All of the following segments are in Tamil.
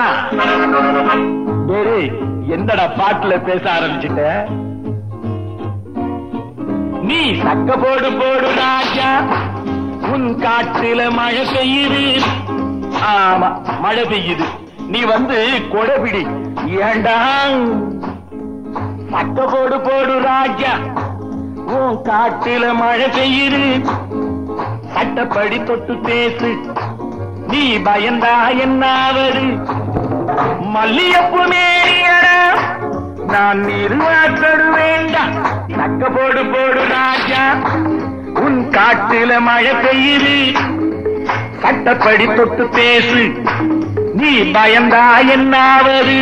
டேய் என்னடா பாட்டுல பேச ஆரம்பிச்சிட்ட நீ சக்க போடு போடு ராஜா உன் காட்டுல மழை பெய்யுது ஆமா மழை பெய்யுது நீ வந்து கொடைபிடி ஏண்டா சக்க போடு போடு ராஜா உன் காட்டுல மழை பெய்யுது சட்டப்படி தொட்டு பேசு நீ பயந்தா என்னாவது மல்லியப்பு மேரியடா நான் நிர்வாக்கடு வேண்டாம் சக்க போடு போடு ராஜா உன் காட்டுல மழை பெய்யுது சட்டப்படி தொட்டு பேசு நீ பயந்தா என்னாவது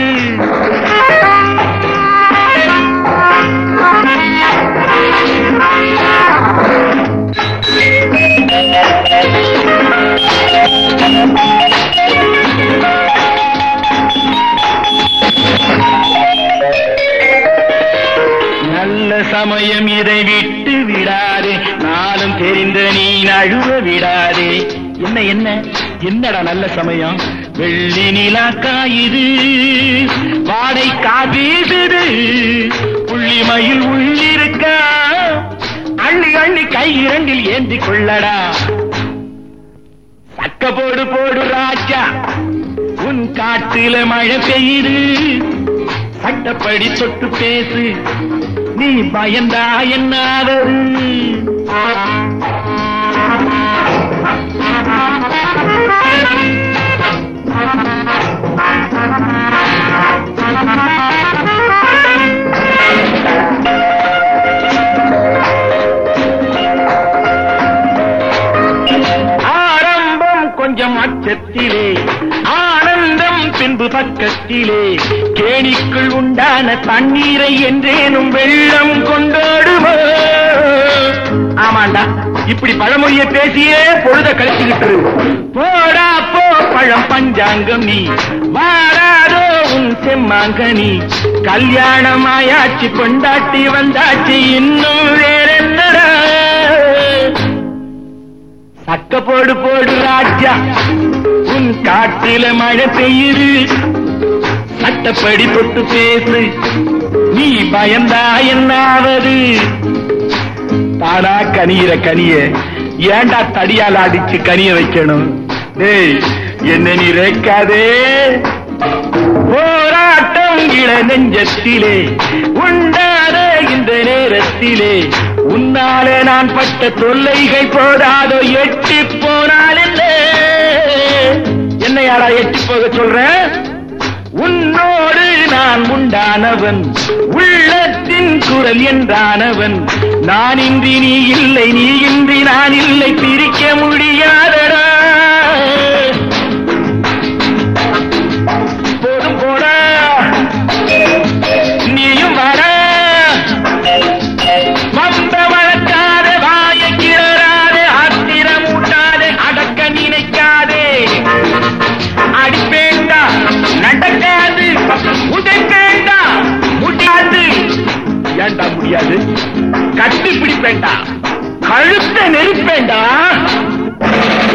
நல்ல சமயம் இதை விட்டு விடாதே நாளும் தெரிந்த நீ நழுவ விடாதே என்ன என்ன என்னடா நல்ல சமயம் வெள்ளி நிலா காயுது வாடை காபீசுது புள்ளி மயில் உள்ளிருக்கா அள்ளி அள்ளி கை இரண்டில் ஏந்தி கொள்ளடா சக்க போடு போடு ராஜா உன் காட்டுல மழை பெய்யுது சட்டப்படி தொட்டு பேசு நீ பயந்தா என்னாவது ஆரம்பம் கொஞ்சம் அச்சத்திலே ஆனந்தம் பின்பு பக்கத்திலே கேணிக்குள் உண்டான தண்ணீரை என்றேனும் வெள்ளம் கொண்டாடுமோ ஆமாண்டா இப்படி பழமொழிய பேசியே பொழுத கழிச்சுக்கிட்டு இரு. போடா போ பழம் பஞ்சாங்கம் நீ வாராதோ உன் செம்மாங்கனி கல்யாணம் ஆயாச்சு கொண்டாட்டி வந்தாச்சு இன்னும் வேறென்னடா சக்க போடு போடு ராஜா உன் காட்டில மழை பெய்யுது சட்டப்படி தொட்டு பேசு நீ பயந்தா என்னாவது தானா கனியிற கனிய ஏண்டா தடியால் அடிச்சு கனிய வைக்கணும் டேய் என்ன நீ ரேக்காதே போராட்டம் இள நெஞ்சத்திலே உண்டாத இந்த நேரத்திலே உன்னாலே நான் பட்ட தொல்லைகள் போதாதோ எட்டி போனால் என்ன என்னையாடா எட்டி போக சொல்றேன் உன்னோடு நான் உண்டானவன் உள்ளத்தின் குரல் என்றானவன் நான் இன்றி நீ இல்லை நீ இன்றி நான் இல்லை பிரிக்க முடியாதடா போதும் போடா நீயும் வர வந்த வளர்க்காத வாய கிளறாதே ஆத்திரம் ஊட்டாதே அடக்க நினைக்காதே அடிப்பேண்டா நடக்காது உதைப்பேண்டா முடியாது ஏண்டா முடியாது கட்டி பிடிப்பேண்டா கழுத்த நெருப்பேண்டா